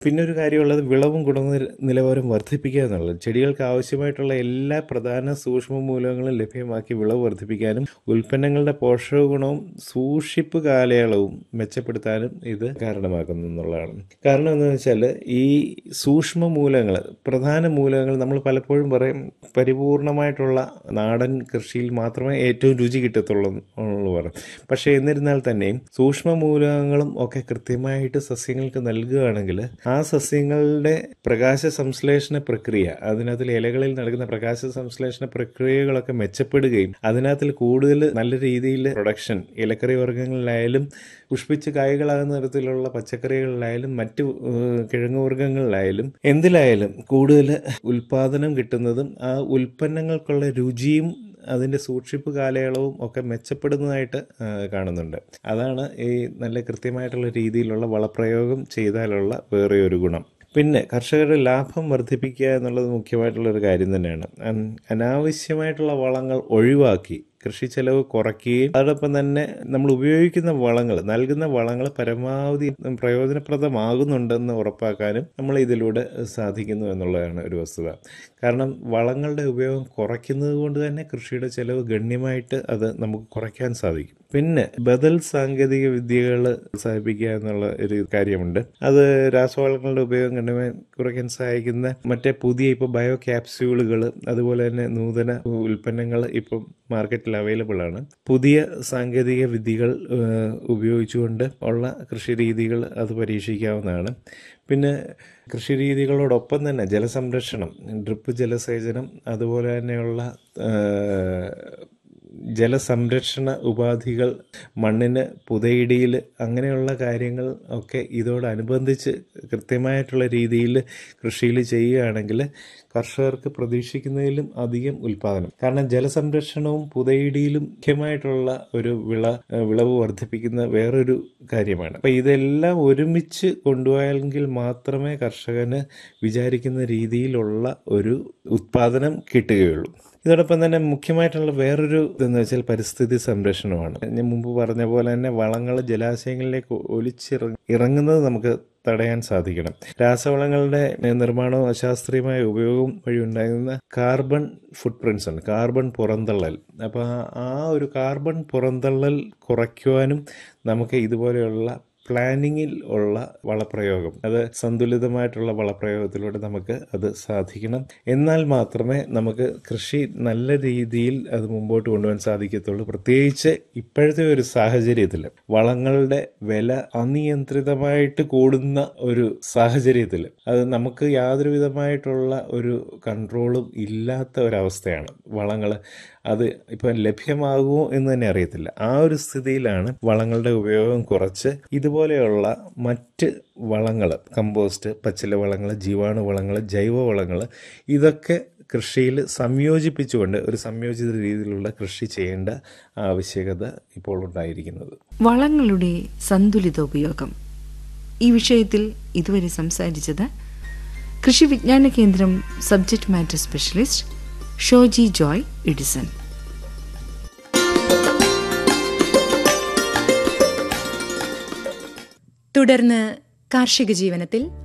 പിന്നെ ഒരു കാര്യമുള്ളത് വിളവും ഗുണനില നിലവാരം വർദ്ധിപ്പിക്കുക എന്നുള്ളത് ചെടികൾക്ക് ആവശ്യമായിട്ടുള്ള എല്ലാ പ്രധാന സൂക്ഷ്മ മൂലകങ്ങളും ലഭ്യമാക്കി വിളവ് വർദ്ധിപ്പിക്കാനും ഉൽപ്പന്നങ്ങളുടെ പോഷക ഗുണവും സൂക്ഷിപ്പ് കാലയളവും മെച്ചപ്പെടുത്താനും ഇത് കാരണമാക്കുന്നു എന്നുള്ളതാണ് കാരണം എന്താണെന്ന് വെച്ചാൽ ഈ സൂക്ഷ്മ മൂലകങ്ങൾ പ്രധാന മൂലകങ്ങൾ നമ്മൾ പലപ്പോഴും പറയും പരിപൂർണമായിട്ടുള്ള നാടൻ കൃഷിയിൽ മാത്രമേ ഏറ്റവും രുചി കിട്ടത്തുള്ളൂ എന്ന് പറയും പക്ഷേ എന്നിരുന്നാൽ തന്നെയും സൂക്ഷ്മ മൂലകങ്ങളും ഒക്കെ കൃത്യമായിട്ട് സസ്യങ്ങൾക്ക് നൽകുകയാണെങ്കിൽ ആ സസ്യങ്ങളുടെ പ്രകാശ സംശ്ലേഷണ പ്രക്രിയ അതിനകത്തിൽ ഇലകളിൽ നടക്കുന്ന പ്രകാശ സംശ്ലേഷണ പ്രക്രിയകളൊക്കെ മെച്ചപ്പെടുകയും അതിനകത്തിൽ കൂടുതൽ നല്ല രീതിയിൽ പ്രൊഡക്ഷൻ ഇലക്കറി വർഗ്ഗങ്ങളിലായാലും പുഷ്പിച്ച് കായ്കളാകുന്ന തരത്തിലുള്ള പച്ചക്കറികളിലായാലും മറ്റു ഏഹ്, കിഴങ്ങുവർഗ്ഗങ്ങളിലായാലും എന്തിലായാലും കൂടുതൽ ഉൽപാദനം കിട്ടുന്നതും ആ ഉൽപ്പന്നങ്ങൾക്കുള്ള രുചിയും അതിൻ്റെ സൂക്ഷിപ്പ് കാലയളവും ഒക്കെ മെച്ചപ്പെടുന്നതായിട്ട് ആ, കാണുന്നുണ്ട് അതാണ് ഈ നല്ല കൃത്യമായിട്ടുള്ള രീതിയിലുള്ള വളപ്രയോഗം ചെയ്താലുള്ള വേറെ ഒരു ഗുണം പിന്നെ കർഷകരുടെ ലാഭം വർദ്ധിപ്പിക്കുക എന്നുള്ളത് മുഖ്യമായിട്ടുള്ള ഒരു കാര്യം തന്നെയാണ് അൻ- അനാവശ്യമായിട്ടുള്ള വളങ്ങൾ ഒഴിവാക്കി കൃഷി ചെലവ് കുറയ്ക്കുകയും അതോടൊപ്പം തന്നെ നമ്മൾ ഉപയോഗിക്കുന്ന വളങ്ങൾ നൽകുന്ന വളങ്ങൾ പരമാവധി പ്രയോജനപ്രദമാകുന്നുണ്ടെന്ന് ഉറപ്പാക്കാനും നമ്മൾ ഇതിലൂടെ സാധിക്കുന്നു എന്നുള്ളതാണ് ഒരു വസ്തുത കാരണം വളങ്ങളുടെ ഉപയോഗം കുറയ്ക്കുന്നത് കൊണ്ട് തന്നെ കൃഷിയുടെ ചെലവ് ഗണ്യമായിട്ട് അത് നമുക്ക് കുറയ്ക്കാൻ സാധിക്കും പിന്നെ ബദൽ സാങ്കേതിക വിദ്യകൾ പ്രോത്സാഹിപ്പിക്കുക എന്നുള്ള ഒരു കാര്യമുണ്ട് അത് രാസവളങ്ങളുടെ ഉപയോഗം ഗണ്യമായി കുറയ്ക്കാൻ സഹായിക്കുന്ന മറ്റേ പുതിയ ഇപ്പോൾ ബയോ ക്യാപ്സ്യൂളുകൾ അതുപോലെ തന്നെ നൂതന ഉൽപ്പന്നങ്ങൾ ഇപ്പം മാർക്കറ്റിൽ അവൈലബിൾ ആണ് പുതിയ സാങ്കേതിക വിദ്യകൾ ഏഹ്, ഉപയോഗിച്ചുകൊണ്ട് ഉള്ള കൃഷി രീതികൾ അത് പരീക്ഷിക്കാവുന്നതാണ് പിന്നെ കൃഷി രീതികളോടൊപ്പം തന്നെ ജലസംരക്ഷണം ഡ്രിപ്പ് ജലസേചനം അതുപോലെ തന്നെയുള്ള ഏഹ്, ജലസംരക്ഷണ ഉപാധികൾ മണ്ണിന് പുതയിടിയിൽ അങ്ങനെയുള്ള കാര്യങ്ങൾ ഒക്കെ ഇതോടനുബന്ധിച്ച് കൃത്യമായിട്ടുള്ള രീതിയിൽ കൃഷിയിൽ ചെയ്യുകയാണെങ്കിൽ കർഷകർക്ക് പ്രതീക്ഷിക്കുന്നതിലും അധികം ഉൽപാദനം കാരണം ജലസംരക്ഷണവും പുതയിടിയിലും മുഖ്യമായിട്ടുള്ള ഒരു വിള വിളവ് വർദ്ധിപ്പിക്കുന്ന വേറൊരു കാര്യമാണ് അപ്പം ഇതെല്ലാം ഒരുമിച്ച് കൊണ്ടുപോയെങ്കിൽ മാത്രമേ കർഷകന് വിചാരിക്കുന്ന രീതിയിലുള്ള ഒരു ഉത്പാദനം കിട്ടുകയുള്ളൂ ഇതോടൊപ്പം തന്നെ മുഖ്യമായിട്ടുള്ള വേറൊരു ഇതെന്ന് വെച്ചാൽ പരിസ്ഥിതി സംരക്ഷണമാണ് ഞാൻ മുമ്പ് പറഞ്ഞ പോലെ തന്നെ വളങ്ങൾ ജലാശയങ്ങളിലേക്ക് ഒലിച്ചിറ ഇറങ്ങുന്നത് നമുക്ക് തടയാൻ സാധിക്കണം രാസവളങ്ങളുടെ നിർമ്മാണവും അശാസ്ത്രീയമായ ഉപയോഗവും വഴി ഉണ്ടാകുന്ന കാർബൺ ഫുട് പ്രിൻസ് ഉണ്ട് കാർബൺ പുറന്തള്ളൽ അപ്പോൾ ആ ഒരു കാർബൺ പുറന്തള്ളൽ കുറയ്ക്കുവാനും നമുക്ക് ഇതുപോലെയുള്ള പ്ലാനിങ്ങിൽ ഉള്ള വളപ്രയോഗം അത് സന്തുലിതമായിട്ടുള്ള വളപ്രയോഗത്തിലൂടെ നമുക്ക് അത് സാധിക്കണം എന്നാൽ മാത്രമേ നമുക്ക് കൃഷി നല്ല രീതിയിൽ അത് മുമ്പോട്ട് കൊണ്ടുപോകാൻ സാധിക്കത്തുള്ളൂ പ്രത്യേകിച്ച് ഇപ്പോഴത്തെ ഒരു സാഹചര്യത്തിൽ വളങ്ങളുടെ വില അനിയന്ത്രിതമായിട്ട് കൂടുന്ന ഒരു സാഹചര്യത്തിൽ അത് നമുക്ക് യാതൊരു വിധമായിട്ടുള്ള ഒരു കൺട്രോളും ഇല്ലാത്ത ഒരവസ്ഥയാണ് വളങ്ങൾ അത് ഇപ്പം ലഭ്യമാകുമോ എന്ന് തന്നെ അറിയത്തില്ല ആ ഒരു സ്ഥിതിയിലാണ് വളങ്ങളുടെ ഉപയോഗം കുറച്ച് ഇതുപോലെയുള്ള മറ്റ് വളങ്ങൾ കമ്പോസ്റ്റ് പച്ചില വളങ്ങൾ ജീവാണു വളങ്ങൾ ജൈവ വളങ്ങൾ ഇതൊക്കെ കൃഷിയിൽ സംയോജിപ്പിച്ചുകൊണ്ട് ഒരു സംയോജിത രീതിയിലുള്ള കൃഷി ചെയ്യേണ്ട ആവശ്യകത ഇപ്പോൾ ഉണ്ടായിരിക്കുന്നത് വളങ്ങളുടെ സന്തുലിത ഉപയോഗം ഈ വിഷയത്തിൽ ഇതുവരെ സംസാരിച്ചത് കൃഷി വിജ്ഞാന കേന്ദ്രം subject matter specialist Shoji Joy Edison തുടർന്ന് കാർഷിക ജീവനത്തിൽ